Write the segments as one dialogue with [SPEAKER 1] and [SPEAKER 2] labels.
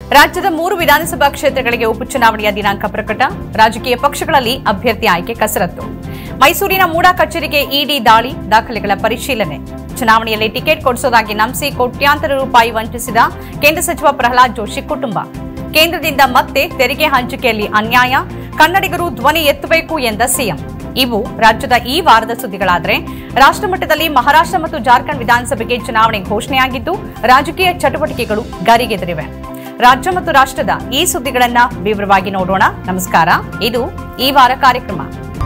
[SPEAKER 1] ರಾಜ್ಯದ ಮೂರು ವಿಧಾನಸಭಾ ಕ್ಷೇತ್ರಗಳಿಗೆ ಉಪಚುನಾವಣೆಯ ದಿನಾಂಕ ಪ್ರಕಟ ರಾಜಕೀಯ ಪಕ್ಷಗಳಲ್ಲಿ ಅಭ್ಯರ್ಥಿ ಆಯ್ಕೆ ಕಸರತ್ತು ಮೈಸೂರಿನ ಮೂಡಾ ಕಚೇರಿಗೆ ಇಡಿ ದಾಳಿ ದಾಖಲೆಗಳ ಪರಿಶೀಲನೆ ಚುನಾವಣೆಯಲ್ಲಿ ಟಿಕೆಟ್ ಕೊಡಿಸೋದಾಗಿ ನಂಬಿಸಿ ಕೋಟ್ಯಾಂತರ ರೂಪಾಯಿ ವಂಚಿಸಿದ ಕೇಂದ್ರ ಸಚಿವ ಪ್ರಹ್ಲಾದ್ ಜೋಶಿ ಕುಟುಂಬ ಕೇಂದ್ರದಿಂದ ಮತ್ತೆ ತೆರಿಗೆ ಹಂಚಿಕೆಯಲ್ಲಿ ಅನ್ಯಾಯ ಕನ್ನಡಿಗರು ಧ್ವನಿ ಎತ್ತಬೇಕು ಎಂದ ಸಿಎಂ ಇವು ರಾಜ್ಯದ ಈ ವಾರದ ಸುದ್ದಿಗಳಾದರೆ ರಾಷ್ಟ್ರಮಟ್ಟದಲ್ಲಿ ಮಹಾರಾಷ್ಟ್ರ ಮತ್ತು ಜಾರ್ಖಂಡ್ ವಿಧಾನಸಭೆಗೆ ಚುನಾವಣೆ ಘೋಷಣೆಯಾಗಿದ್ದು ರಾಜಕೀಯ ಚಟುವಟಿಕೆಗಳು ಗರಿಗೆದರಿವೆ ರಾಜ್ಯ ಮತ್ತು ರಾಷ್ಟ್ರದ ಈ ಸುದ್ದಿಗಳನ್ನ ವಿವರವಾಗಿ ನೋಡೋಣ ನಮಸ್ಕಾರ ಇದು ಈ ವಾರ ಕಾರ್ಯಕ್ರಮ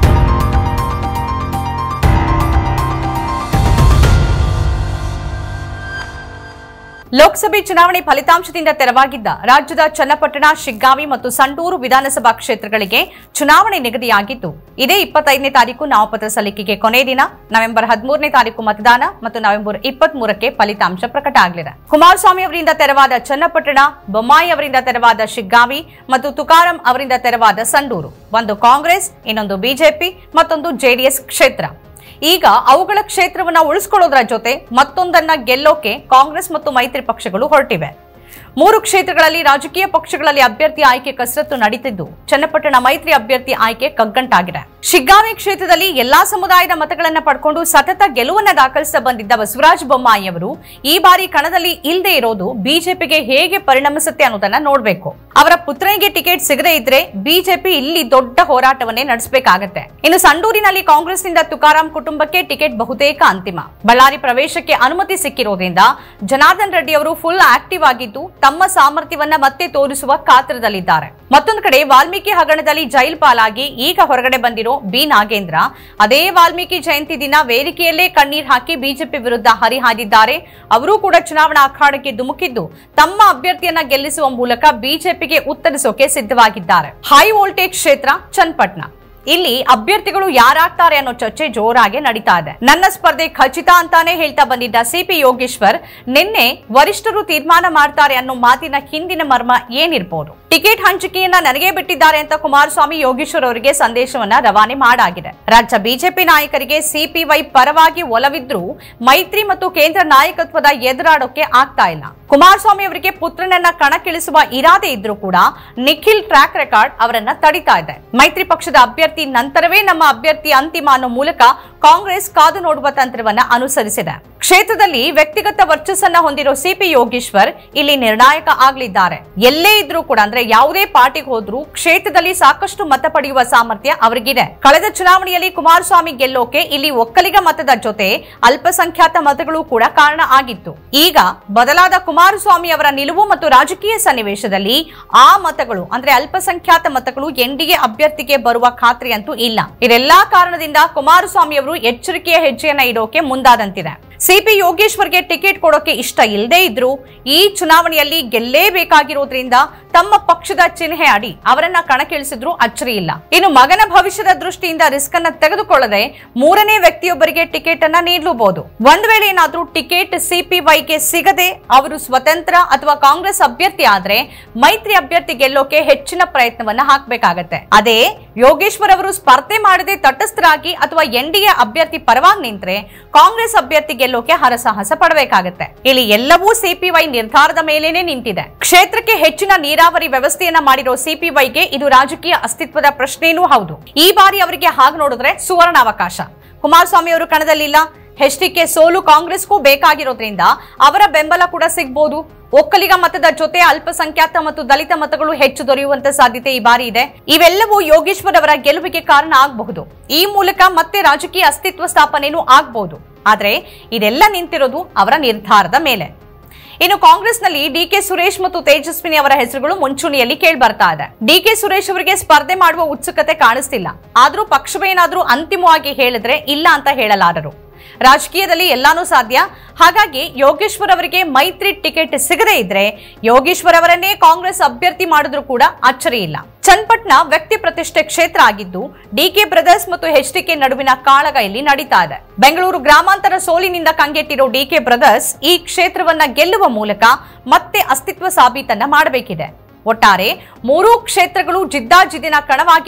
[SPEAKER 1] ಲೋಕಸಭೆ ಚುನಾವಣೆ ಫಲಿತಾಂಶದಿಂದ ತೆರವಾಗಿದ್ದ ರಾಜ್ಯದ ಚನ್ನಪಟ್ಟಣ ಶಿಗ್ಗಾವಿ ಮತ್ತು ಸಂಡೂರು ವಿಧಾನಸಭಾ ಕ್ಷೇತ್ರಗಳಿಗೆ ಚುನಾವಣೆ ನಿಗದಿಯಾಗಿದ್ದು ಇದೇ ಇಪ್ಪತ್ತೈದನೇ ತಾರೀಕು ನಾಮಪತ್ರ ಸಲ್ಲಿಕೆಗೆ ಕೊನೆ ದಿನ ನವೆಂಬರ್ ಹದಿಮೂರನೇ ತಾರೀಕು ಮತದಾನ ಮತ್ತು ನವೆಂಬರ್ ಇಪ್ಪತ್ತ್ ಮೂರಕ್ಕೆ ಫಲಿತಾಂಶ ಪ್ರಕಟ ಆಗಲಿದೆ ಕುಮಾರಸ್ವಾಮಿ ಅವರಿಂದ ತೆರವಾದ ಚನ್ನಪಟ್ಟಣ ಬೊಮ್ಮಾಯಿ ಅವರಿಂದ ತೆರವಾದ ಶಿಗ್ಗಾವಿ ಮತ್ತು ತುಕಾರಾಂ ಅವರಿಂದ ತೆರವಾದ ಸಂಡೂರು ಒಂದು ಕಾಂಗ್ರೆಸ್ ಇನ್ನೊಂದು ಬಿಜೆಪಿ ಮತ್ತೊಂದು ಜೆಡಿಎಸ್ ಕ್ಷೇತ್ರ ಈಗ ಅವುಗಳ ಕ್ಷೇತ್ರವನ್ನ ಉಳಿಸ್ಕೊಳ್ಳೋದ್ರ ಜೊತೆ ಮತ್ತೊಂದನ್ನ ಗೆಲ್ಲೋಕೆ ಕಾಂಗ್ರೆಸ್ ಮತ್ತು ಮೈತ್ರಿ ಪಕ್ಷಗಳು ಹೊರಟಿವೆ ಮೂರು ಕ್ಷೇತ್ರಗಳಲ್ಲಿ ರಾಜಕೀಯ ಪಕ್ಷಗಳಲ್ಲಿ ಅಭ್ಯರ್ಥಿ ಆಯ್ಕೆ ಕಸರತ್ತು ನಡೀತಿದ್ದು ಚನ್ನಪಟ್ಟಣ ಮೈತ್ರಿ ಅಭ್ಯರ್ಥಿ ಆಯ್ಕೆ ಕಗ್ಗಂಟಾಗಿದೆ ಶಿಗ್ಗಾವಿ ಕ್ಷೇತ್ರದಲ್ಲಿ ಎಲ್ಲಾ ಸಮುದಾಯದ ಮತಗಳನ್ನ ಪಡ್ಕೊಂಡು ಸತತ ಗೆಲುವನ್ನ ದಾಖಲಿಸ ಬಂದಿದ್ದ ಬಸವರಾಜ ಬೊಮ್ಮಾಯಿ ಅವರು ಈ ಬಾರಿ ಕಣದಲ್ಲಿ ಇಲ್ಲದೆ ಇರೋದು ಬಿಜೆಪಿಗೆ ಹೇಗೆ ಪರಿಣಮಿಸುತ್ತೆ ಅನ್ನೋದನ್ನ ನೋಡ್ಬೇಕು ಅವರ ಪುತ್ರನಿಗೆ ಟಿಕೆಟ್ ಸಿಗದೇ ಇದ್ರೆ ಬಿಜೆಪಿ ಇಲ್ಲಿ ದೊಡ್ಡ ಹೋರಾಟವನ್ನೇ ನಡೆಸಬೇಕಾಗತ್ತೆ ಇನ್ನು ಸಂಡೂರಿನಲ್ಲಿ ಕಾಂಗ್ರೆಸ್ನಿಂದ ತುಕಾರಾಂ ಕುಟುಂಬಕ್ಕೆ ಟಿಕೆಟ್ ಬಹುತೇಕ ಅಂತಿಮ ಬಳ್ಳಾರಿ ಪ್ರವೇಶಕ್ಕೆ ಅನುಮತಿ ಸಿಕ್ಕಿರೋದ್ರಿಂದ ಜನಾರ್ದನ್ ರೆಡ್ಡಿ ಅವರು ಫುಲ್ ಆಕ್ಟಿವ್ ಆಗಿದ್ದು ತಮ್ಮ ಸಾಮರ್ಥ್ಯವನ್ನ ಮತ್ತೆ ತೋರಿಸುವ ಕಾತ್ರದಲ್ಲಿದ್ದಾರೆ ಮತ್ತೊಂದು ಕಡೆ ವಾಲ್ಮೀಕಿ ಹಗರಣದಲ್ಲಿ ಜೈಲ್ ಪಾಲಾಗಿ ಈಗ ಹೊರಗಡೆ ಬಂದಿರೋ ಬಿ ನಾಗೇಂದ್ರ ಅದೇ ವಾಲ್ಮೀಕಿ ಜಯಂತಿ ದಿನ ವೇದಿಕೆಯಲ್ಲೇ ಕಣ್ಣೀರ್ ಹಾಕಿ ಬಿಜೆಪಿ ವಿರುದ್ಧ ಹರಿಹಾದಿದ್ದಾರೆ ಅವರೂ ಕೂಡ ಚುನಾವಣಾ ಅಖಾಡಕ್ಕೆ ಧುಮುಕಿದ್ದು ತಮ್ಮ ಅಭ್ಯರ್ಥಿಯನ್ನ ಗೆಲ್ಲಿಸುವ ಮೂಲಕ ಬಿಜೆಪಿಗೆ ಉತ್ತರಿಸೋಕೆ ಸಿದ್ಧವಾಗಿದ್ದಾರೆ ಹೈ ವೋಲ್ಟೇಜ್ ಕ್ಷೇತ್ರ ಚನ್ನಪಟ್ಟಣ ಇಲ್ಲಿ ಅಭ್ಯರ್ಥಿಗಳು ಯಾರಾಗ್ತಾರೆ ಅನ್ನೋ ಚರ್ಚೆ ಜೋರಾಗಿ ನಡೀತಾ ಇದೆ ನನ್ನ ಸ್ಪರ್ಧೆ ಖಚಿತ ಅಂತಾನೆ ಹೇಳ್ತಾ ಬಂದಿದ್ದ ಸಿಪಿ ಯೋಗೇಶ್ವರ್ ನಿನ್ನೆ ವರಿಷ್ಠರು ತೀರ್ಮಾನ ಮಾಡ್ತಾರೆ ಅನ್ನೋ ಮಾತಿನ ಹಿಂದಿನ ಮರ್ಮ ಏನಿರ್ಬೋದು ಟಿಕೆಟ್ ಹಂಚಿಕೆಯನ್ನ ನನಗೆ ಬಿಟ್ಟಿದ್ದಾರೆ ಅಂತ ಕುಮಾರಸ್ವಾಮಿ ಯೋಗೇಶ್ವರ್ ಅವರಿಗೆ ಸಂದೇಶವನ್ನ ರವಾನೆ ಮಾಡಾಗಿದೆ ರಾಜ್ಯ ಬಿಜೆಪಿ ನಾಯಕರಿಗೆ ಸಿಪಿವೈ ಪರವಾಗಿ ಒಲವಿದ್ರೂ ಮೈತ್ರಿ ಮತ್ತು ಕೇಂದ್ರ ನಾಯಕತ್ವದ ಎದುರಾಡೋಕೆ ಆಗ್ತಾ ಇಲ್ಲ ಕುಮಾರಸ್ವಾಮಿ ಅವರಿಗೆ ಪುತ್ರನನ್ನ ಕಣಕ್ಕಿಳಿಸುವ ಇರಾದೆ ಇದ್ರೂ ಕೂಡ ನಿಖಿಲ್ ಟ್ರ್ಯಾಕ್ ರೆಕಾರ್ಡ್ ಅವರನ್ನ ತಡಿತಾ ಇದೆ ಮೈತ್ರಿ ಪಕ್ಷದ ಅಭ್ಯರ್ಥಿ ನಂತರವೇ ನಮ್ಮ ಅಭ್ಯರ್ಥಿ ಅಂತಿಮ ಅನ್ನೋ ಮೂಲಕ ಕಾಂಗ್ರೆಸ್ ಕಾದು ನೋಡುವ ತಂತ್ರವನ್ನ ಅನುಸರಿಸಿದೆ ಕ್ಷೇತ್ರದಲ್ಲಿ ವ್ಯಕ್ತಿಗತ ವರ್ಚಸ್ಸನ್ನ ಹೊಂದಿರೋ ಸಿಪಿ ಯೋಗೇಶ್ವರ್ ಇಲ್ಲಿ ನಿರ್ಣಾಯಕ ಆಗ್ಲಿದ್ದಾರೆ ಎಲ್ಲೇ ಇದ್ರೂ ಕೂಡ ಅಂದ್ರೆ ಯಾವುದೇ ಪಾರ್ಟಿಗೆ ಹೋದ್ರೂ ಕ್ಷೇತ್ರದಲ್ಲಿ ಸಾಕಷ್ಟು ಮತ ಪಡೆಯುವ ಸಾಮರ್ಥ್ಯ ಅವರಿಗಿದೆ ಕಳೆದ ಚುನಾವಣೆಯಲ್ಲಿ ಕುಮಾರಸ್ವಾಮಿ ಗೆಲ್ಲೋಕೆ ಇಲ್ಲಿ ಒಕ್ಕಲಿಗ ಮತದ ಜೊತೆ ಅಲ್ಪಸಂಖ್ಯಾತ ಮತಗಳು ಕೂಡ ಕಾರಣ ಆಗಿತ್ತು ಈಗ ಬದಲಾದ ಕುಮಾರಸ್ವಾಮಿ ಅವರ ನಿಲುವು ಮತ್ತು ರಾಜಕೀಯ ಸನ್ನಿವೇಶದಲ್ಲಿ ಆ ಮತಗಳು ಅಂದ್ರೆ ಅಲ್ಪಸಂಖ್ಯಾತ ಮತಗಳು ಎನ್ಡಿಎ ಅಭ್ಯರ್ಥಿಗೆ ಬರುವ ಖಾತ್ರಿ ಅಂತೂ ಇಲ್ಲ ಇದೆಲ್ಲಾ ಕಾರಣದಿಂದ ಕುಮಾರಸ್ವಾಮಿ ಅವರು ಎಚ್ಚರಿಕೆಯ ಹೆಜ್ಜೆಯನ್ನ ಇಡೋಕೆ ಮುಂದಾದಂತಿದೆ ಸಿಪಿ ಯೋಗೇಶ್ವರ್ಗೆ ಟಿಕೆಟ್ ಕೊಡೋಕೆ ಇಷ್ಟ ಇಲ್ಲದೇ ಇದ್ರೂ ಈ ಚುನಾವಣೆಯಲ್ಲಿ ಗೆಲ್ಲೇಬೇಕಾಗಿರೋದ್ರಿಂದ ತಮ್ಮ ಪಕ್ಷದ ಚಿಹ್ನೆ ಅಡಿ ಅವರನ್ನ ಕಣಕ್ಕಿಳಿಸಿದ್ರು ಅಚ್ಚರಿ ಇಲ್ಲ ಇನ್ನು ಮಗನ ಭವಿಷ್ಯದ ದೃಷ್ಟಿಯಿಂದ ರಿಸ್ಕ್ ಅನ್ನ ತೆಗೆದುಕೊಳ್ಳದೆ ಮೂರನೇ ವ್ಯಕ್ತಿಯೊಬ್ಬರಿಗೆ ಟಿಕೆಟ್ ಅನ್ನ ನೀಡಲೂಬಹುದು ಒಂದ್ ವೇಳೆ ಏನಾದ್ರೂ ಟಿಕೆಟ್ ಸಿಪಿವೈಗೆ ಸಿಗದೆ ಅವರು ಸ್ವತಂತ್ರ ಅಥವಾ ಕಾಂಗ್ರೆಸ್ ಅಭ್ಯರ್ಥಿ ಆದ್ರೆ ಮೈತ್ರಿ ಅಭ್ಯರ್ಥಿ ಗೆಲ್ಲೋಕೆ ಹೆಚ್ಚಿನ ಪ್ರಯತ್ನವನ್ನ ಹಾಕಬೇಕಾಗತ್ತೆ ಅದೇ ಯೋಗೇಶ್ವರ್ ಅವರು ಸ್ಪರ್ಧೆ ಮಾಡದೆ ತಟಸ್ಥರಾಗಿ ಅಥವಾ ಎನ್ಡಿಎ ಅಭ್ಯರ್ಥಿ ಪರವಾಗಿ ನಿಂತ್ರೆ ಕಾಂಗ್ರೆಸ್ ಅಭ್ಯರ್ಥಿ ಗೆಲ್ಲೋಕೆ ಹರಸಾಹಸ ಪಡಬೇಕಾಗತ್ತೆ ಇಲ್ಲಿ ಎಲ್ಲವೂ ಸಿಪಿವೈ ನಿರ್ಧಾರದ ಮೇಲೇನೆ ನಿಂತಿದೆ ಕ್ಷೇತ್ರಕ್ಕೆ ಹೆಚ್ಚಿನ ನೀರಾವರಿ ವ್ಯವಸ್ಥೆಯನ್ನ ಮಾಡಿರೋ ಸಿಪಿವೈಗೆ ಇದು ರಾಜಕೀಯ ಅಸ್ತಿತ್ವದ ಪ್ರಶ್ನೆನೂ ಹೌದು ಈ ಬಾರಿ ಅವರಿಗೆ ಹಾಗೆ ನೋಡಿದ್ರೆ ಸುವರ್ಣ ಅವಕಾಶ ಕುಮಾರಸ್ವಾಮಿ ಅವರು ಕಣದಲ್ಲಿಲ್ಲ ಎಚ್ಡಿಕೆ ಸೋಲು ಕಾಂಗ್ರೆಸ್ಗೂ ಬೇಕಾಗಿರೋದ್ರಿಂದ ಅವರ ಬೆಂಬಲ ಕೂಡ ಸಿಗ್ಬೋದು ಒಕ್ಕಲಿಗ ಮತದ ಜೊತೆ ಅಲ್ಪಸಂಖ್ಯಾತ ಮತ್ತು ದಲಿತ ಮತಗಳು ಹೆಚ್ಚು ದೊರೆಯುವಂತ ಸಾಧ್ಯತೆ ಈ ಬಾರಿ ಇದೆ ಇವೆಲ್ಲವೂ ಯೋಗೇಶ್ವರ್ ಅವರ ಗೆಲುವಿಗೆ ಕಾರಣ ಆಗಬಹುದು ಈ ಮೂಲಕ ಮತ್ತೆ ರಾಜಕೀಯ ಅಸ್ತಿತ್ವ ಸ್ಥಾಪನೆನೂ ಆಗಬಹುದು ಆದ್ರೆ ಇದೆಲ್ಲ ನಿಂತಿರೋದು ಅವರ ನಿರ್ಧಾರದ ಮೇಲೆ ಇನ್ನು ಕಾಂಗ್ರೆಸ್ನಲ್ಲಿ ಡಿಕೆ ಸುರೇಶ್ ಮತ್ತು ತೇಜಸ್ವಿನಿ ಅವರ ಹೆಸರುಗಳು ಮುಂಚೂಣಿಯಲ್ಲಿ ಕೇಳ್ಬರ್ತಾ ಇದೆ ಡಿಕೆ ಸುರೇಶ್ ಅವರಿಗೆ ಸ್ಪರ್ಧೆ ಮಾಡುವ ಉತ್ಸುಕತೆ ಕಾಣಿಸ್ತಿಲ್ಲ ಆದ್ರೂ ಪಕ್ಷವೇನಾದ್ರೂ ಅಂತಿಮವಾಗಿ ಹೇಳಿದ್ರೆ ಇಲ್ಲ ಅಂತ ಹೇಳಲಾರರು ರಾಜಕೀಯದಲ್ಲಿ ಎಲ್ಲಾನೂ ಸಾಧ್ಯ ಹಾಗಾಗಿ ಯೋಗೇಶ್ವರ್ ಅವರಿಗೆ ಮೈತ್ರಿ ಟಿಕೆಟ್ ಸಿಗದೇ ಇದ್ರೆ ಯೋಗೇಶ್ವರ್ ಅವರನ್ನೇ ಕಾಂಗ್ರೆಸ್ ಅಭ್ಯರ್ಥಿ ಮಾಡಿದ್ರು ಕೂಡ ಅಚ್ಚರಿ ಇಲ್ಲ ಚನ್ನಪಟ್ಟಣ ವ್ಯಕ್ತಿ ಪ್ರತಿಷ್ಠೆ ಕ್ಷೇತ್ರ ಆಗಿದ್ದು ಡಿಕೆ ಬ್ರದರ್ಸ್ ಮತ್ತು ಎಚ್ಡಿಕೆ ನಡುವಿನ ಕಾಳಗ ಇಲ್ಲಿ ನಡೀತಾ ಇದೆ ಬೆಂಗಳೂರು ಗ್ರಾಮಾಂತರ ಸೋಲಿನಿಂದ ಕಂಗೆಟ್ಟಿರೋ ಡಿಕೆ ಬ್ರದರ್ಸ್ ಈ ಕ್ಷೇತ್ರವನ್ನ ಗೆಲ್ಲುವ ಮೂಲಕ ಮತ್ತೆ ಅಸ್ತಿತ್ವ ಸಾಬೀತನ್ನ ಮಾಡಬೇಕಿದೆ ಒಟ್ಟಾರೆ ಮೂರೂ ಕ್ಷೇತ್ರಗಳು ಜಿದ್ದಾಜಿದ್ದಿನ ಕಣವಾಗಿದ್ದು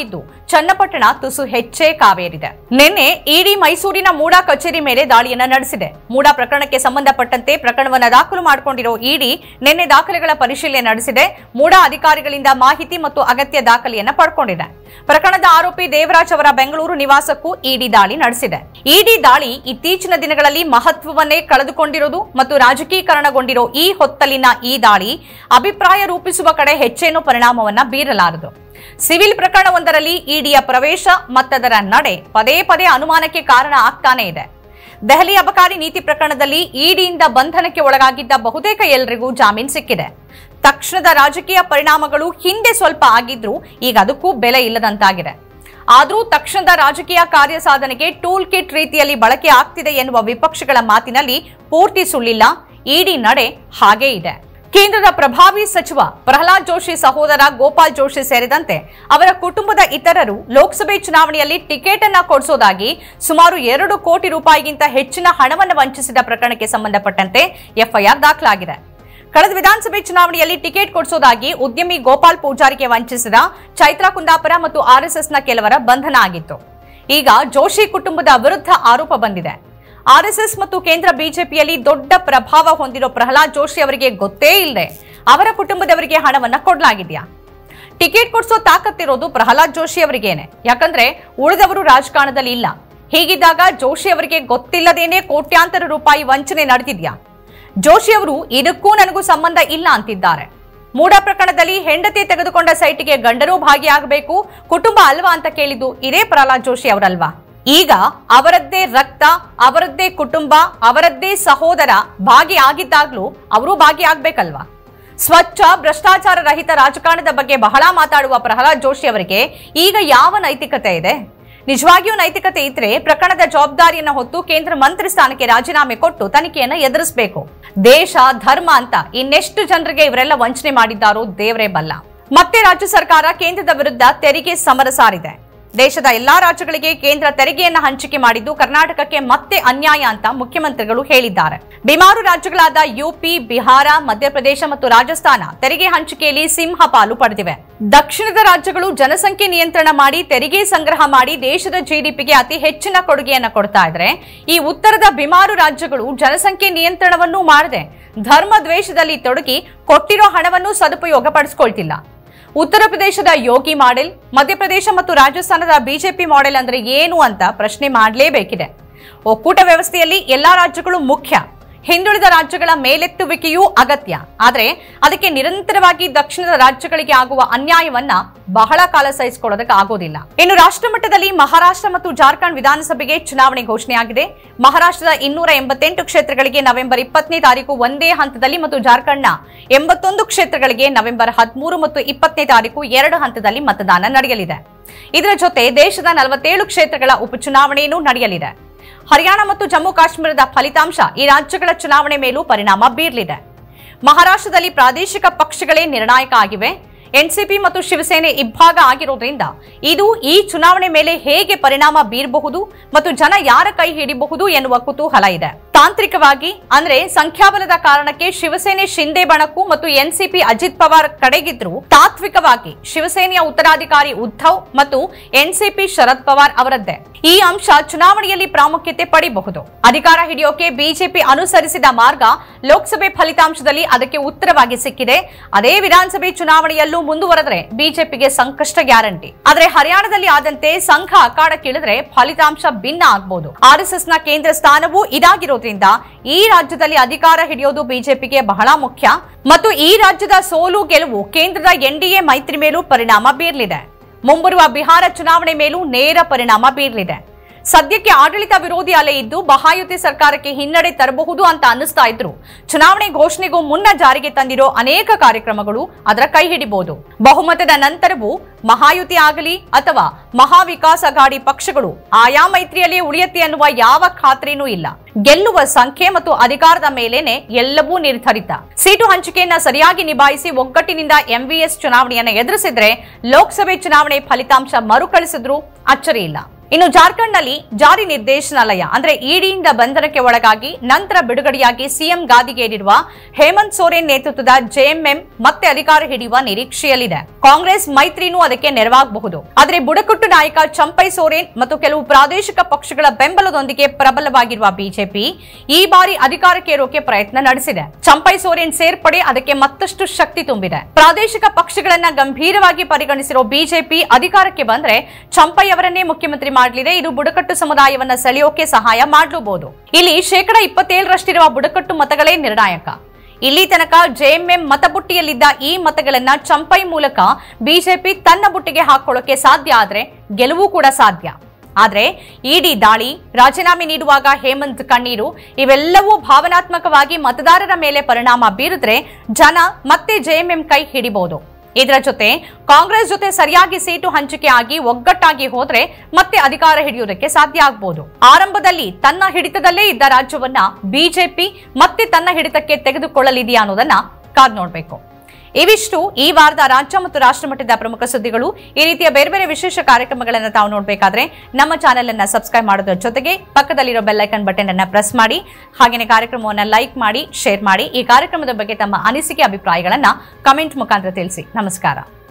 [SPEAKER 1] ಚನ್ನಪಟ್ಟಣ ತುಸು ಹೆಚ್ಚೇ ಕಾವೇರಿದೆ ನಿನ್ನೆ ಇಡಿ ಮೈಸೂರಿನ ಮೂಡಾ ಕಚೇರಿ ಮೇಲೆ ದಾಳಿಯನ್ನ ನಡೆಸಿದೆ ಮೂಡಾ ಪ್ರಕರಣಕ್ಕೆ ಸಂಬಂಧಪಟ್ಟಂತೆ ಪ್ರಕರಣವನ್ನ ದಾಖಲು ಮಾಡಿಕೊಂಡಿರೋ ಇಡಿ ನಿನ್ನೆ ದಾಖಲೆಗಳ ಪರಿಶೀಲನೆ ನಡೆಸಿದೆ ಮೂಡಾ ಅಧಿಕಾರಿಗಳಿಂದ ಮಾಹಿತಿ ಮತ್ತು ಅಗತ್ಯ ದಾಖಲೆಯನ್ನ ಪಡ್ಕೊಂಡಿದೆ ಪ್ರಕರಣದ ಆರೋಪಿ ದೇವರಾಜ್ ಅವರ ಬೆಂಗಳೂರು ನಿವಾಸಕ್ಕೂ ಇಡಿ ದಾಳಿ ನಡೆಸಿದೆ ಇಡಿ ದಾಳಿ ಇತ್ತೀಚಿನ ದಿನಗಳಲ್ಲಿ ಮಹತ್ವವನ್ನೇ ಕಳೆದುಕೊಂಡಿರುವುದು ಮತ್ತು ರಾಜಕೀಕರಣಗೊಂಡಿರೋ ಈ ಹೊತ್ತಲಿನ ಈ ದಾಳಿ ಅಭಿಪ್ರಾಯ ರೂಪಿಸುವ ಕಡೆ ಹೆಚ್ಚೇನು ಪರಿಣಾಮವನ್ನ ಬೀರಲಾರದು ಸಿವಿಲ್ ಪ್ರಕರಣವೊಂದರಲ್ಲಿ ಇಡಿಯ ಪ್ರವೇಶ ಮತ್ತದರ ನಡೆ ಪದೇ ಪದೇ ಅನುಮಾನಕ್ಕೆ ಕಾರಣ ಆಗ್ತಾನೆ ಇದೆ ದೆಹಲಿ ಅಬಕಾರಿ ನೀತಿ ಪ್ರಕರಣದಲ್ಲಿ ಇಡಿಯಿಂದ ಬಂಧನಕ್ಕೆ ಒಳಗಾಗಿದ್ದ ಬಹುತೇಕ ಎಲ್ಲರಿಗೂ ಜಾಮೀನು ಸಿಕ್ಕಿದೆ ತಕ್ಷಣದ ರಾಜಕೀಯ ಪರಿಣಾಮಗಳು ಹಿಂದೆ ಸ್ವಲ್ಪ ಆಗಿದ್ರೂ ಈಗ ಅದಕ್ಕೂ ಬೆಲೆ ಇಲ್ಲದಂತಾಗಿದೆ ಆದರೂ ತಕ್ಷಣದ ರಾಜಕೀಯ ಕಾರ್ಯ ಸಾಧನೆಗೆ ಟೂಲ್ ಕಿಟ್ ರೀತಿಯಲ್ಲಿ ಬಳಕೆ ಆಗ್ತಿದೆ ಎನ್ನುವ ವಿಪಕ್ಷಗಳ ಮಾತಿನಲ್ಲಿ ಪೂರ್ತಿ ಸುಳ್ಳಿಲ್ಲ ಇಡಿ ನಡೆ ಹಾಗೇ ಇದೆ ಕೇಂದ್ರದ ಪ್ರಭಾವಿ ಸಚಿವ ಪ್ರಹ್ಲಾದ್ ಜೋಶಿ ಸಹೋದರ ಗೋಪಾಲ್ ಜೋಶಿ ಸೇರಿದಂತೆ ಅವರ ಕುಟುಂಬದ ಇತರರು ಲೋಕಸಭೆ ಚುನಾವಣೆಯಲ್ಲಿ ಟಿಕೆಟ್ ಅನ್ನ ಕೊಡಿಸೋದಾಗಿ ಸುಮಾರು ಎರಡು ಕೋಟಿ ರೂಪಾಯಿಗಿಂತ ಹೆಚ್ಚಿನ ಹಣವನ್ನು ವಂಚಿಸಿದ ಪ್ರಕರಣಕ್ಕೆ ಸಂಬಂಧಪಟ್ಟಂತೆ ಎಫ್ಐಆರ್ ದಾಖಲಾಗಿದೆ ಕಳೆದ ವಿಧಾನಸಭೆ ಚುನಾವಣೆಯಲ್ಲಿ ಟಿಕೆಟ್ ಕೊಡಿಸೋದಾಗಿ ಉದ್ಯಮಿ ಗೋಪಾಲ್ ಪೂಜಾರಿಗೆ ವಂಚಿಸಿದ ಚೈತ್ರಾ ಕುಂದಾಪುರ ಮತ್ತು ಆರ್ಎಸ್ಎಸ್ನ ಕೆಲವರ ಬಂಧನ ಆಗಿತ್ತು ಈಗ ಜೋಶಿ ಕುಟುಂಬದ ವಿರುದ್ಧ ಆರೋಪ ಬಂದಿದೆ ಆರ್ಎಸ್ಎಸ್ ಮತ್ತು ಕೇಂದ್ರ ಬಿಜೆಪಿಯಲ್ಲಿ ದೊಡ್ಡ ಪ್ರಭಾವ ಹೊಂದಿರೋ ಪ್ರಹ್ಲಾದ್ ಜೋಶಿ ಅವರಿಗೆ ಗೊತ್ತೇ ಇಲ್ಲದೆ ಅವರ ಕುಟುಂಬದವರಿಗೆ ಹಣವನ್ನ ಕೊಡಲಾಗಿದೆಯಾ ಟಿಕೆಟ್ ಕೊಡಿಸೋ ತಾಕತ್ತಿರೋದು ಪ್ರಹ್ಲಾದ್ ಜೋಶಿ ಅವರಿಗೇನೆ ಯಾಕಂದ್ರೆ ಉಳಿದವರು ರಾಜಕಾರಣದಲ್ಲಿ ಇಲ್ಲ ಹೀಗಿದ್ದಾಗ ಜೋಶಿ ಅವರಿಗೆ ಗೊತ್ತಿಲ್ಲದೇನೆ ಕೋಟ್ಯಾಂತರ ರೂಪಾಯಿ ವಂಚನೆ ನಡೆದಿದ್ಯಾ ಜೋಶಿ ಅವರು ಇದಕ್ಕೂ ನನಗೂ ಸಂಬಂಧ ಇಲ್ಲ ಅಂತಿದ್ದಾರೆ ಮೂಡ ಪ್ರಕರಣದಲ್ಲಿ ಹೆಂಡತಿ ತೆಗೆದುಕೊಂಡ ಸೈಟಿಗೆ ಗಂಡರೂ ಭಾಗಿಯಾಗಬೇಕು ಕುಟುಂಬ ಅಲ್ವಾ ಅಂತ ಕೇಳಿದ್ದು ಇದೇ ಪ್ರಹ್ಲಾದ್ ಜೋಶಿ ಅವರಲ್ವಾ ಈಗ ಅವರದ್ದೇ ರಕ್ತ ಅವರದ್ದೇ ಕುಟುಂಬ ಅವರದ್ದೇ ಸಹೋದರ ಭಾಗಿಯಾಗಿದ್ದಾಗ್ಲೂ ಅವರು ಭಾಗಿಯಾಗಬೇಕಲ್ವಾ ಸ್ವಚ್ಛ ಭ್ರಷ್ಟಾಚಾರ ರಹಿತ ರಾಜಕಾರಣದ ಬಗ್ಗೆ ಬಹಳ ಮಾತಾಡುವ ಪ್ರಹ್ಲಾದ್ ಜೋಶಿ ಅವರಿಗೆ ಈಗ ಯಾವ ನೈತಿಕತೆ ಇದೆ ನಿಜವಾಗಿಯೂ ನೈತಿಕತೆ ಇದ್ರೆ ಪ್ರಕರಣದ ಜವಾಬ್ದಾರಿಯನ್ನ ಹೊತ್ತು ಕೇಂದ್ರ ಮಂತ್ರಿ ಸ್ಥಾನಕ್ಕೆ ರಾಜೀನಾಮೆ ಕೊಟ್ಟು ತನಿಖೆಯನ್ನ ಎದುರಿಸಬೇಕು ದೇಶ ಧರ್ಮ ಅಂತ ಇನ್ನೆಷ್ಟು ಜನರಿಗೆ ಇವರೆಲ್ಲ ವಂಚನೆ ಮಾಡಿದ್ದಾರೋ ದೇವರೇ ಬಲ್ಲ ಮತ್ತೆ ರಾಜ್ಯ ಸರ್ಕಾರ ಕೇಂದ್ರದ ವಿರುದ್ಧ ತೆರಿಗೆ ಸಮರ ಸಾರಿದೆ ದೇಶದ ಎಲ್ಲಾ ರಾಜ್ಯಗಳಿಗೆ ಕೇಂದ್ರ ತೆರಿಗೆಯನ್ನ ಹಂಚಿಕೆ ಮಾಡಿದ್ದು ಕರ್ನಾಟಕಕ್ಕೆ ಮತ್ತೆ ಅನ್ಯಾಯ ಅಂತ ಮುಖ್ಯಮಂತ್ರಿಗಳು ಹೇಳಿದ್ದಾರೆ ಬಿಮಾರು ರಾಜ್ಯಗಳಾದ ಯುಪಿ ಬಿಹಾರ ಮಧ್ಯಪ್ರದೇಶ ಮತ್ತು ರಾಜಸ್ಥಾನ ತೆರಿಗೆ ಹಂಚಿಕೆಯಲ್ಲಿ ಸಿಂಹ ಪಾಲು ಪಡೆದಿವೆ ದಕ್ಷಿಣದ ರಾಜ್ಯಗಳು ಜನಸಂಖ್ಯೆ ನಿಯಂತ್ರಣ ಮಾಡಿ ತೆರಿಗೆ ಸಂಗ್ರಹ ಮಾಡಿ ದೇಶದ ಜಿಡಿಪಿಗೆ ಅತಿ ಹೆಚ್ಚಿನ ಕೊಡುಗೆಯನ್ನ ಕೊಡ್ತಾ ಇದ್ರೆ ಈ ಉತ್ತರದ ಬಿಮಾರು ರಾಜ್ಯಗಳು ಜನಸಂಖ್ಯೆ ನಿಯಂತ್ರಣವನ್ನೂ ಮಾಡದೆ ಧರ್ಮ ದ್ವೇಷದಲ್ಲಿ ತೊಡಗಿ ಕೊಟ್ಟಿರೋ ಹಣವನ್ನು ಸದುಪಯೋಗ ಪಡಿಸ್ಕೊಳ್ತಿಲ್ಲ ಉತ್ತರ ಪ್ರದೇಶದ ಯೋಗಿ ಮಾಡೆಲ್ ಮಧ್ಯಪ್ರದೇಶ ಮತ್ತು ರಾಜಸ್ಥಾನದ ಬಿಜೆಪಿ ಮಾಡೆಲ್ ಅಂದ್ರೆ ಏನು ಅಂತ ಪ್ರಶ್ನೆ ಮಾಡಲೇಬೇಕಿದೆ ಒಕ್ಕೂಟ ವ್ಯವಸ್ಥೆಯಲ್ಲಿ ಎಲ್ಲಾ ರಾಜ್ಯಗಳು ಮುಖ್ಯ ಹಿಂದುಳಿದ ರಾಜ್ಯಗಳ ಮೇಲೆತ್ತುವಿಕೆಯೂ ಅಗತ್ಯ ಆದರೆ ಅದಕ್ಕೆ ನಿರಂತರವಾಗಿ ದಕ್ಷಿಣದ ರಾಜ್ಯಗಳಿಗೆ ಆಗುವ ಅನ್ಯಾಯವನ್ನ ಬಹಳ ಕಾಲ ಸಹಿಸಿಕೊಳ್ಳೋದಕ್ಕೆ ಆಗೋದಿಲ್ಲ ಇನ್ನು ರಾಷ್ಟ್ರ ಮಟ್ಟದಲ್ಲಿ ಮಹಾರಾಷ್ಟ್ರ ಮತ್ತು ಜಾರ್ಖಂಡ್ ವಿಧಾನಸಭೆಗೆ ಚುನಾವಣೆ ಘೋಷಣೆಯಾಗಿದೆ ಮಹಾರಾಷ್ಟ್ರದ ಇನ್ನೂರ ಎಂಬತ್ತೆಂಟು ಕ್ಷೇತ್ರಗಳಿಗೆ ನವೆಂಬರ್ ಇಪ್ಪತ್ತನೇ ತಾರೀಕು ಒಂದೇ ಹಂತದಲ್ಲಿ ಮತ್ತು ಜಾರ್ಖಂಡ್ನ ಎಂಬತ್ತೊಂದು ಕ್ಷೇತ್ರಗಳಿಗೆ ನವೆಂಬರ್ ಹದಿಮೂರು ಮತ್ತು ಇಪ್ಪತ್ತನೇ ತಾರೀಕು ಎರಡು ಹಂತದಲ್ಲಿ ಮತದಾನ ನಡೆಯಲಿದೆ ಇದರ ಜೊತೆ ದೇಶದ ನಲವತ್ತೇಳು ಕ್ಷೇತ್ರಗಳ ಉಪಚುನಾವಣೆಯೂ ನಡೆಯಲಿದೆ ಹರಿಯಾಣ ಮತ್ತು ಜಮ್ಮು ಕಾಶ್ಮೀರದ ಫಲಿತಾಂಶ ಈ ರಾಜ್ಯಗಳ ಚುನಾವಣೆ ಮೇಲೂ ಪರಿಣಾಮ ಬೀರಲಿದೆ ಮಹಾರಾಷ್ಟ್ರದಲ್ಲಿ ಪ್ರಾದೇಶಿಕ ಪಕ್ಷಗಳೇ ನಿರ್ಣಾಯಕ ಆಗಿವೆ ಎನ್ಸಿಪಿ ಮತ್ತು ಶಿವಸೇನೆ ಇಬ್ಬಾಗ ಆಗಿರೋದ್ರಿಂದ ಇದು ಈ ಚುನಾವಣೆ ಮೇಲೆ ಹೇಗೆ ಪರಿಣಾಮ ಬೀರಬಹುದು ಮತ್ತು ಜನ ಯಾರ ಕೈ ಹಿಡಿಬಹುದು ಎನ್ನುವ ಕುತೂಹಲ ಇದೆ ತಾಂತ್ರಿಕವಾಗಿ ಅಂದ್ರೆ ಸಂಖ್ಯಾಬಲದ ಕಾರಣಕ್ಕೆ ಶಿವಸೇನೆ ಶಿಂದೆ ಬಣಕ್ಕೂ ಮತ್ತು ಎನ್ಸಿಪಿ ಅಜಿತ್ ಪವಾರ್ ಕಡೆಗಿದ್ರು ತಾತ್ವಿಕವಾಗಿ ಶಿವಸೇನೆಯ ಉತ್ತರಾಧಿಕಾರಿ ಉದ್ಧವ್ ಮತ್ತು ಎನ್ಸಿಪಿ ಶರದ್ ಪವಾರ್ ಅವರದ್ದೇ ಈ ಅಂಶ ಚುನಾವಣೆಯಲ್ಲಿ ಪ್ರಾಮುಖ್ಯತೆ ಪಡೆಯಬಹುದು ಅಧಿಕಾರ ಹಿಡಿಯೋಕೆ ಬಿಜೆಪಿ ಅನುಸರಿಸಿದ ಮಾರ್ಗ ಲೋಕಸಭೆ ಫಲಿತಾಂಶದಲ್ಲಿ ಅದಕ್ಕೆ ಉತ್ತರವಾಗಿ ಸಿಕ್ಕಿದೆ ಅದೇ ವಿಧಾನಸಭೆ ಚುನಾವಣೆಯಲ್ಲೂ ಮುಂದುವರೆದ್ರೆ ಬಿಜೆಪಿಗೆ ಸಂಕಷ್ಟ ಗ್ಯಾರಂಟಿ ಆದ್ರೆ ಹರಿಯಾಣದಲ್ಲಿ ಆದಂತೆ ಸಂಘ ಅಖಾಡಕ್ಕಿಳಿದ್ರೆ ಫಲಿತಾಂಶ ಭಿನ್ನ ಆಗ್ಬಹುದು ಆರ್ಎಸ್ಎಸ್ ನ ಕೇಂದ್ರ ಸ್ಥಾನವೂ ಇದಾಗಿರೋದ್ರಿಂದ ಈ ರಾಜ್ಯದಲ್ಲಿ ಅಧಿಕಾರ ಹಿಡಿಯೋದು ಬಿಜೆಪಿಗೆ ಬಹಳ ಮುಖ್ಯ ಮತ್ತು ಈ ರಾಜ್ಯದ ಸೋಲು ಗೆಲುವು ಕೇಂದ್ರದ ಎನ್ಡಿಎ ಮೈತ್ರಿ ಮೇಲೂ ಪರಿಣಾಮ ಬೀರಲಿದೆ ಮುಂಬರುವ ಬಿಹಾರ ಚುನಾವಣೆ ಮೇಲೂ ನೇರ ಪರಿಣಾಮ ಬೀರಲಿದೆ ಸದ್ಯಕ್ಕೆ ಆಡಳಿತ ವಿರೋಧಿ ಅಲೆ ಇದ್ದು ಮಹಾಯುತಿ ಸರ್ಕಾರಕ್ಕೆ ಹಿನ್ನಡೆ ತರಬಹುದು ಅಂತ ಅನ್ನಿಸ್ತಾ ಇದ್ರು ಚುನಾವಣೆ ಘೋಷಣೆಗೂ ಮುನ್ನ ಜಾರಿಗೆ ತಂದಿರೋ ಅನೇಕ ಕಾರ್ಯಕ್ರಮಗಳು ಅದರ ಕೈ ಹಿಡಿಬಹುದು ಬಹುಮತದ ನಂತರವೂ ಮಹಾಯುತಿ ಆಗಲಿ ಅಥವಾ ಮಹಾವಿಕಾಸ್ ಅಘಾಡಿ ಪಕ್ಷಗಳು ಆಯಾ ಮೈತ್ರಿಯಲ್ಲೇ ಉಳಿಯತ್ತೆ ಅನ್ನುವ ಯಾವ ಖಾತ್ರಿನೂ ಇಲ್ಲ ಗೆಲ್ಲುವ ಸಂಖ್ಯೆ ಮತ್ತು ಅಧಿಕಾರದ ಮೇಲೇನೆ ಎಲ್ಲವೂ ನಿರ್ಧರಿತ ಸೀಟು ಹಂಚಿಕೆಯನ್ನ ಸರಿಯಾಗಿ ನಿಭಾಯಿಸಿ ಒಗ್ಗಟ್ಟಿನಿಂದ ಎಂವಿಎಸ್ ಚುನಾವಣೆಯನ್ನ ಎದುರಿಸಿದ್ರೆ ಲೋಕಸಭೆ ಚುನಾವಣೆ ಫಲಿತಾಂಶ ಮರುಕಳಿಸಿದ್ರು ಅಚ್ಚರಿ ಇಲ್ಲ ಇನ್ನು ಜಾರ್ಖಂಡ್ನಲ್ಲಿ ಜಾರಿ ನಿರ್ದೇಶನಾಲಯ ಅಂದ್ರೆ ಇಡಿಯಿಂದ ಬಂಧನಕ್ಕೆ ಒಳಗಾಗಿ ನಂತರ ಬಿಡುಗಡೆಯಾಗಿ ಸಿಎಂ ಗಾದಿಗೇರಿರುವ ಹೇಮಂತ್ ಸೋರೆನ್ ನೇತೃತ್ವದ ಜೆಎಂಎಂ ಮತ್ತೆ ಅಧಿಕಾರ ಹಿಡಿಯುವ ನಿರೀಕ್ಷೆಯಲ್ಲಿದೆ ಕಾಂಗ್ರೆಸ್ ಮೈತ್ರಿನೂ ಅದಕ್ಕೆ ನೆರವಾಗಬಹುದು ಆದರೆ ಬುಡಕಟ್ಟು ನಾಯಕ ಚಂಪೈ ಸೋರೆನ್ ಮತ್ತು ಕೆಲವು ಪ್ರಾದೇಶಿಕ ಪಕ್ಷಗಳ ಬೆಂಬಲದೊಂದಿಗೆ ಪ್ರಬಲವಾಗಿರುವ ಬಿಜೆಪಿ ಈ ಬಾರಿ ಅಧಿಕಾರಕ್ಕೇರೋಕೆ ಪ್ರಯತ್ನ ನಡೆಸಿದೆ ಚಂಪೈ ಸೋರೆನ್ ಸೇರ್ಪಡೆ ಅದಕ್ಕೆ ಮತ್ತಷ್ಟು ಶಕ್ತಿ ತುಂಬಿದೆ ಪ್ರಾದೇಶಿಕ ಪಕ್ಷಗಳನ್ನ ಗಂಭೀರವಾಗಿ ಪರಿಗಣಿಸಿರೋ ಬಿಜೆಪಿ ಅಧಿಕಾರಕ್ಕೆ ಬಂದ್ರೆ ಚಂಪೈ ಅವರನ್ನೇ ಮುಖ್ಯಮಂತ್ರಿ ಮಾಡಲಿದೆ ಇದು ಬುಡಕಟ್ಟು ಸಮುದಾಯವನ್ನ ಸೆಳೆಯೋಕೆ ಸಹಾಯ ಮಾಡಲೂಬಹುದು ಇಲ್ಲಿ ಶೇಕಡ ಇಪ್ಪತ್ತೇಳರಷ್ಟಿರುವ ಬುಡಕಟ್ಟು ಮತಗಳೇ ನಿರ್ಣಾಯಕ ಇಲ್ಲಿ ತನಕ ಜೆಎಂಎಂ ಮತಬುಟ್ಟಿಯಲ್ಲಿದ್ದ ಈ ಮತಗಳನ್ನ ಚಂಪೈ ಮೂಲಕ ಬಿಜೆಪಿ ತನ್ನ ಬುಟ್ಟಿಗೆ ಹಾಕೊಳ್ಳೋಕೆ ಸಾಧ್ಯ ಆದ್ರೆ ಗೆಲುವು ಕೂಡ ಸಾಧ್ಯ ಆದ್ರೆ ಇಡಿ ದಾಳಿ ರಾಜೀನಾಮೆ ನೀಡುವಾಗ ಹೇಮಂತ್ ಕಣ್ಣೀರು ಇವೆಲ್ಲವೂ ಭಾವನಾತ್ಮಕವಾಗಿ ಮತದಾರರ ಮೇಲೆ ಪರಿಣಾಮ ಬೀರಿದ್ರೆ ಜನ ಮತ್ತೆ ಜೆಎಂಎಂ ಕೈ ಹಿಡಿಬಹುದು ಇದರ ಜೊತೆ ಕಾಂಗ್ರೆಸ್ ಜೊತೆ ಸರಿಯಾಗಿ ಸೀಟು ಹಂಚಿಕೆ ಆಗಿ ಒಗ್ಗಟ್ಟಾಗಿ ಹೋದ್ರೆ ಮತ್ತೆ ಅಧಿಕಾರ ಹಿಡಿಯುವುದಕ್ಕೆ ಸಾಧ್ಯ ಆಗ್ಬಹುದು ಆರಂಭದಲ್ಲಿ ತನ್ನ ಹಿಡಿತದಲ್ಲೇ ಇದ್ದ ರಾಜ್ಯವನ್ನ ಬಿಜೆಪಿ ಮತ್ತೆ ತನ್ನ ಹಿಡಿತಕ್ಕೆ ತೆಗೆದುಕೊಳ್ಳಲಿದೆಯಾ ಅನ್ನೋದನ್ನ ಕಾದ್ ನೋಡ್ಬೇಕು ಇವಿಷ್ಟು ಈ ವಾರದ ರಾಜ್ಯ ಮತ್ತು ರಾಷ್ಟ್ರ ಮಟ್ಟದ ಪ್ರಮುಖ ಸುದ್ದಿಗಳು ಈ ರೀತಿಯ ಬೇರೆ ಬೇರೆ ವಿಶೇಷ ಕಾರ್ಯಕ್ರಮಗಳನ್ನು ತಾವು ನೋಡಬೇಕಾದ್ರೆ ನಮ್ಮ ಚಾನೆಲ್ ಅನ್ನ ಸಬ್ಸ್ಕ್ರೈಬ್ ಮಾಡೋದ್ರ ಜೊತೆಗೆ ಪಕ್ಕದಲ್ಲಿರೋ ಬೆಲ್ಲೈಕನ್ ಬಟನ್ ಅನ್ನ ಪ್ರೆಸ್ ಮಾಡಿ ಹಾಗೆಯೇ ಕಾರ್ಯಕ್ರಮವನ್ನು ಲೈಕ್ ಮಾಡಿ ಶೇರ್ ಮಾಡಿ ಈ ಕಾರ್ಯಕ್ರಮದ ಬಗ್ಗೆ ತಮ್ಮ ಅನಿಸಿಕೆ ಅಭಿಪ್ರಾಯಗಳನ್ನ ಕಮೆಂಟ್ ಮುಖಾಂತರ ತಿಳಿಸಿ ನಮಸ್ಕಾರ